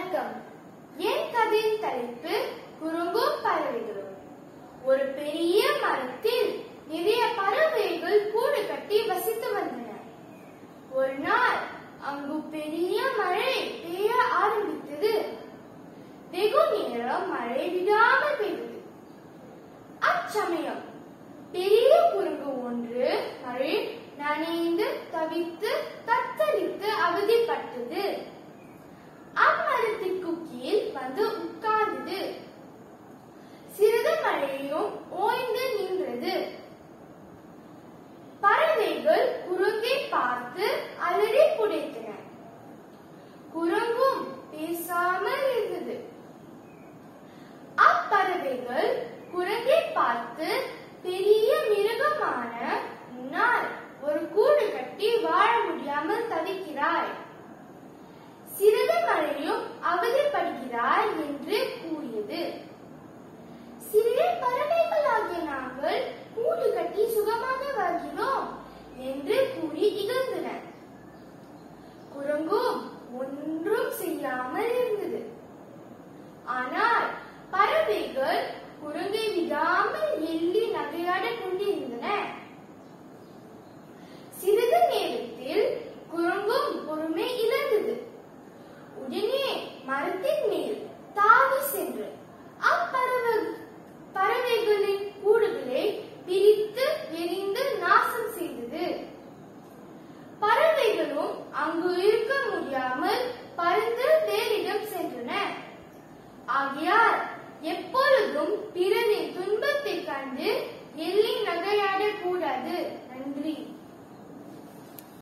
வணக்கம் என் கதையின் தலைப்பு குறுங்கும் பறவைகளும் ஒரு பெரிய மரத்தில் நிறைய பறவைகள் கூடு கட்டி வசித்து வந்தன ஒரு நாள் அங்கு பெரிய மழை பெய்ய ஆரம்பித்தது வெகு நேரம் மழை விடாமல் பெய்தது அச்சமயம் பெரிய குறுங்கு ஒன்று மழை நனைந்து தவித்து தத்தளித்து அவதிப்பட்டது அம்மரத்திற்கு கீழ் வந்து உட்கார்ந்தது சிறிது மழையும் ஓய்ந்து நின்றது பறவைகள் குரங்கை பார்த்து அலறி புடைத்தன குரங்கும் பேசாமல் இருந்தது அப்பறவைகள் குரங்கை பார்த்து பெரிய மிருகமான உன்னால் ஒரு கூடு கட்டி வாழ முடியாமல் தவிக்கிறாய் சிறிது மழையும் அவதிப்படுகிறாய் என்று கூறியது சிறிய பறவைகளாகிய நாங்கள் கூடு கட்டி சுகமாக வாழ்கிறோம் என்று கூறி இகழ்ந்தனர் குரங்கும் ஒன்றும் செய்யாமல் இருந்தது ஆனால் பறவைகள் குரங்கை விடாமல் எள்ளி நகையாடிக் கொண்டிருந்தன சிறிது நேரத்தில் குரங்கும் பொறுமை இழந்தது உடனே மரத்தின் மேல் தாவி சென்று அப்பறவை பறவைகளின் கூடுகளை பிரித்து எரிந்து நாசம் செய்தது பறவைகளும் அங்கு